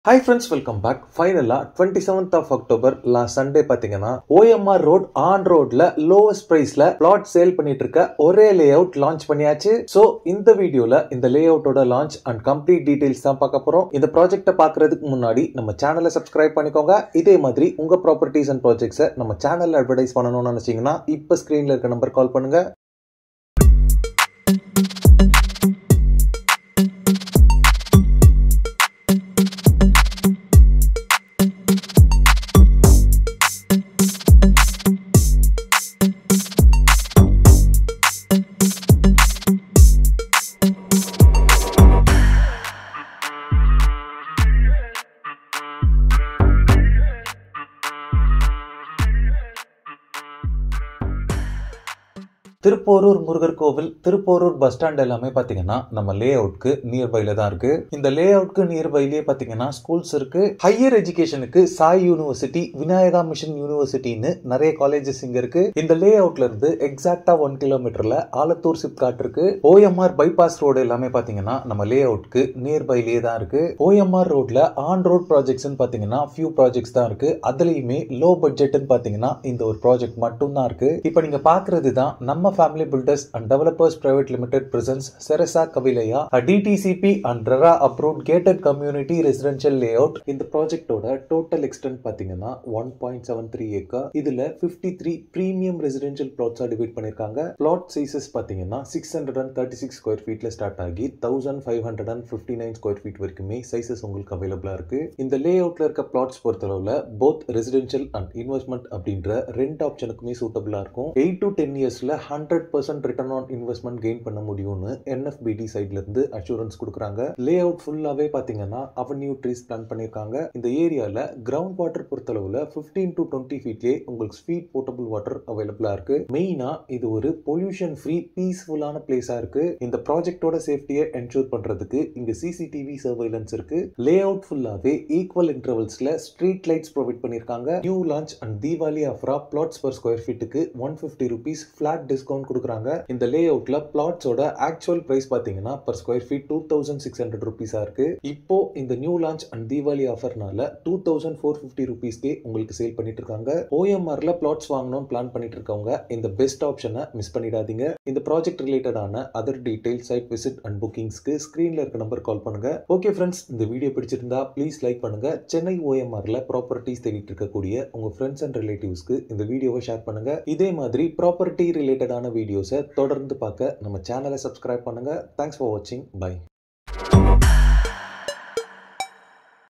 hi friends welcome back ஃபைனலாக twenty seventh of October last Sunday பார்த்தீங்கன்னா OMR road on ரோட்ல lowest ப்ரைஸ்ல plot sale பண்ணிட்டு இருக்க ஒரே லே அவுட் லான்ச் பண்ணியாச்சு ஸோ இந்த வீடியோல இந்த லே அவுட்டோட லான்ச் அண்ட் கம்ப்ளீட் டீடைல்ஸ் தான் பார்க்க போறோம் இந்த ப்ராஜெக்ட்டை பார்க்கறதுக்கு முன்னாடி நம்ம சேனலை சப்ஸ்கிரைப் பண்ணிக்கோங்க இதே மாதிரி உங்க ப்ராப்பர்ட்டிஸ் அண்ட் ப்ராஜெக்ட்ஸை நம்ம சேனல்ல அட்வர்டைஸ் பண்ணணும்னு நினைச்சீங்கன்னா இப்போ ஸ்க்ரீன்ல இருக்க நம்பர் கால் பண்ணுங்க திருப்போரூர் முருகர் கோவில் திருப்போரூர் பஸ் ஸ்டாண்ட் எல்லாமே பாத்தீங்கன்னா நம்ம லே அவுட்க்கு நியர்பைல தான் இருக்கு இந்த லே அவுட்க்கு நியர்பைலயே பாத்தீங்கன்னா ஸ்கூல்ஸ் இருக்கு ஹையர் எஜுகேஷனுக்கு சாய் யூனிவர்சிட்டி விநாயகா மிஷன் யூனிவர்சிட்டின்னு நிறைய காலேஜஸ் இங்க இருக்கு இந்த லே அவுட்ல இருந்து எக்ஸாக்டா ஒன் கிலோமீட்டர்ல ஆலத்தூர் சிப்காட் இருக்கு ஓஎம்ஆர் பைபாஸ் ரோடு எல்லாமே பாத்தீங்கன்னா நம்ம லே அவுட்க்கு நியர்பைலயே தான் இருக்கு ஓஎம்ஆர் ரோட்ல ஆன் ரோட் ப்ராஜெக்ட்ஸ் பாத்தீங்கன்னா ஃபியூ ப்ராஜெக்ட்ஸ் தான் இருக்கு அதுலயுமே லோ பட்ஜெட்னு பாத்தீங்கன்னா இந்த ஒரு ப்ராஜெக்ட் மட்டும் தான் இருக்கு இப்போ நீங்க பாக்குறது தான் நம்ம family builders and developers private limited presents செரசா கவிலையா DTCP and RERA approved gated community residential layout இந்த ப்ராஜெக்டோட டோட்டல் எக்ஸ்டென்ட் பாத்தீங்கன்னா one point seven three acre இதுல பிப்டி த்ரீ பிரீமியம் ரெசிடென்ஷியல் பிளாட்ஸா டிவைட் பண்ணிருக்காங்க பிளாட் சைசஸ் பாத்தீங்கன்னா six hundred and thirty six square ஃபீட்ல ஸ்டார்ட் ஆகி thousand five hundred and fifty nine square feet வரைக்குமே சைசஸ் உங்களுக்கு அவைலபிளா இருக்கு இந்த லே அவுட்ல இருக்க பிளாட்ஸ் பொறுத்தளவுல போத் ரெசிடென்ஷியல் அண்ட் இன்வெஸ்ட்மெண்ட் அப்படின்ற ரெண்டு ஆப்ஷனுக்குமே சூட்டபிளா இருக்கும் எயிட் டு டென் இயர்ஸ்ல hundred percent return on investment gain பண்ண முடியும்னு என்எஃபிடி சைட்ல இருந்து அஷூரன்ஸ் கொடுக்குறாங்க லே அவுட் ஃபுல்லாவே பாத்தீங்கன்னா அவென்யூ ட்ரீஸ் பிளான் பண்ணிருக்காங்க இந்த ஏரியால கிரவுண்ட் வாட்டர் பொறுத்தளவுல பிப்டீன் டு டுவெண்ட்டி ஃபீட்லேயே உங்களுக்கு ஸ்வீட் போர்ட்டபிள் வாட்டர் அவைலபிளா இருக்கு மெயினா இது ஒரு பொல்யூஷன் ஃப்ரீ பீஸ்ஃபுல்லான பிளேஸா இருக்கு இந்த ப்ராஜெக்டோட சேஃப்டியை என்ஷூர் பண்றதுக்கு இங்க சிசிடிவி சர்வைலன்ஸ் இருக்கு லே அவுட் ஃபுல்லாவே ஈக்குவல் இன்டர்வல்ஸ்ல ஸ்ட்ரீட் லைட்ஸ் ப்ரொவைட் பண்ணிருக்காங்க நியூ லான்ச் அண்ட் தீபாவளி ஆஃபரா பிளாட்ஸ் பர் ஸ்கொயர் ஃபீட்டுக்கு one fifty rupees flat discount கொடுக்குறாங்க இந்த லே அவுட்ல பிளாட்ஸோட ஆக்சுவல் பிரைஸ் பாத்தீங்கன்னா per square feet two thousand six hundred ருபீஸா இருக்கு இப்போ இந்த நியூ லான்ச் அண்ட் தீபாவளி ஆஃபர்னால டூ தௌசண்ட் ஃபோர் ஃபிஃப்டி ருபீஸ்க்கே உங்களுக்கு சேல் பண்ணிட்டு இருக்காங்க ஓஎம்ஆர்ல பிளாட்ஸ் வாங்கணும்னு பிளான் பண்ணிட்டு இருக்கவங்க இந்த பெஸ்ட் ஆப்ஷனை மிஸ் பண்ணிடாதீங்க இந்த ப்ராஜெக்ட் ரிலேட்டடான other detail site visit and புக்கிங்ஸ்க்கு ஸ்கிரீன்ல இருக்க நம்பர் கால் பண்ணுங்க ஓகே ஃப்ரெண்ட்ஸ் இந்த வீடியோ பிடிச்சிருந்தா ப்ளீஸ் லைக் பண்ணுங்க சென்னை ஓஎம்ஆர்ல ப்ராப்பர்ட்டிஸ் தேடிட்டு இருக்கக்கூடிய உங்க ஃப்ரெண்ட்ஸ் அண்ட் ரிலேட்டிவ்ஸ்க்கு இந்த வீடியோவை ஷேர் பண்ணுங்க இதே மாதிரி ப்ராப்பர்ட்டி ரிலேட்டடான வீடியோஸை தொடர்ந்து பார்க்க நம்ம சேனலை சப்ஸ்கிரைப் பண்ணுங்க தேங்க்ஸ் ஃபார் வாட்சிங் பை